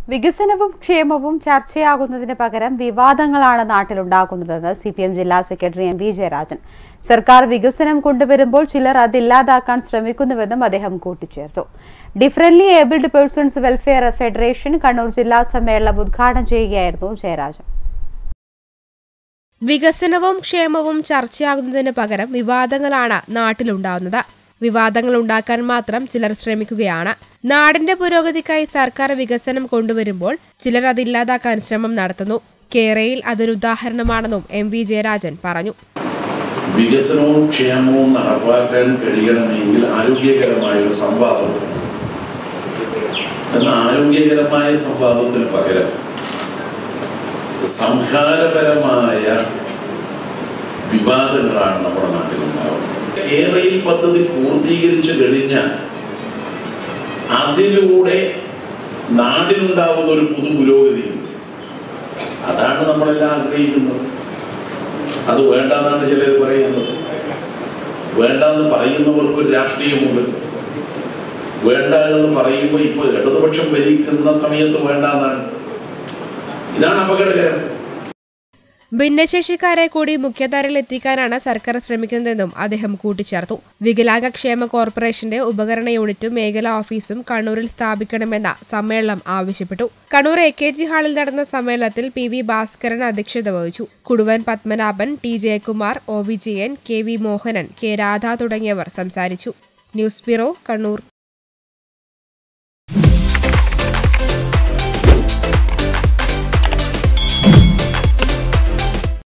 വികസനവും ക്ഷേമവും ചർച്ചയാകുന്നതിന് പകരം വിവാദങ്ങളാണ് നാട്ടിലുണ്ടാകുന്നതെന്ന് സി പി എം ജില്ലാ സെക്രട്ടറി എം വി ജയരാജൻ സർക്കാർ വികസനം കൊണ്ടുവരുമ്പോൾ ചിലർ അതില്ലാതാക്കാൻ ശ്രമിക്കുന്നുവെന്നും അദ്ദേഹം കൂട്ടിച്ചേർത്തു differently abled persons welfare federation Kannur ജില്ലാ സമ്മേളനം ഉദ്ഘാടനം ചെയ്യുകയായിരുന്നു ജയരാജൻ വികസനവും ക്ഷേമവും ചർച്ചയാകുന്നതിന് പകരം വിവാദങ്ങളാണ് നാട്ടിലുണ്ടാവുന്നത് വിവാദങ്ങൾ ഉണ്ടാക്കാൻ മാത്രം ചിലർ ശ്രമിക്കുകയാണ് നാടിന്റെ പുരോഗതിക്കായി സർക്കാർ വികസനം കൊണ്ടുവരുമ്പോൾ ചിലർ അതില്ലാതാക്കാൻ ശ്രമം നടത്തുന്നു കേരയിൽ അതൊരു ഉദാഹരണമാണെന്നും എം വി ജയരാജൻ പറഞ്ഞു വികസനവും ക്ഷേമവും നടപ്പാക്കാൻ കഴിയണമെങ്കിൽ ആരോഗ്യകരമായ ഒരു സംവാദം എന്ന ആരോഗ്യകരമായ സംവാദത്തിന് പകരം സംഹാരപരമായ വിവാദങ്ങളാണ് നമ്മുടെ നാട്ടിലുണ്ടാവുന്നത് കേരളയിൽ പദ്ധതി പൂർത്തീകരിച്ചു കഴിഞ്ഞാൽ അതിലൂടെ നാടിനുണ്ടാവുന്ന ഒരു പുതു പുരോഗതിയുണ്ട് അതാണ് നമ്മളെല്ലാം ആഗ്രഹിക്കുന്നത് അത് വേണ്ടെന്നാണ് ചിലർ പറയുന്നത് വേണ്ടെന്ന് പറയുന്നവർക്ക് ഒരു രാഷ്ട്രീയമുണ്ട് വേണ്ട എന്ന് പറയുമ്പോൾ ഇപ്പൊ ഇടതുപക്ഷം ഭരിക്കുന്ന സമയത്ത് വേണ്ടെന്നാണ് ഇതാണ് അപകടകരം ഭിന്നശേഷിക്കാരെ കൂടി മുഖ്യധാരയിൽ എത്തിക്കാനാണ് സർക്കാർ ശ്രമിക്കുന്നതെന്നും അദ്ദേഹം കൂട്ടിച്ചേർത്തു വികലാംഗ ക്ഷേമ കോർപ്പറേഷന്റെ ഉപകരണ യൂണിറ്റും മേഖലാ ഓഫീസും കണ്ണൂരിൽ സ്ഥാപിക്കണമെന്ന സമ്മേളനം ആവശ്യപ്പെട്ടു കണ്ണൂർ എ കെ ജി ഹാളിൽ നടന്ന സമ്മേളനത്തിൽ പി വി ഭാസ്കരൻ അധ്യക്ഷത വഹിച്ചു Kuduvan Padmanabhan T Jayakumar O Vijayan K V Mohanan K Radha തുടങ്ങിയവർ സംസാരിച്ചു ന്യൂസ് ബ്യൂറോ കണ്ണൂർ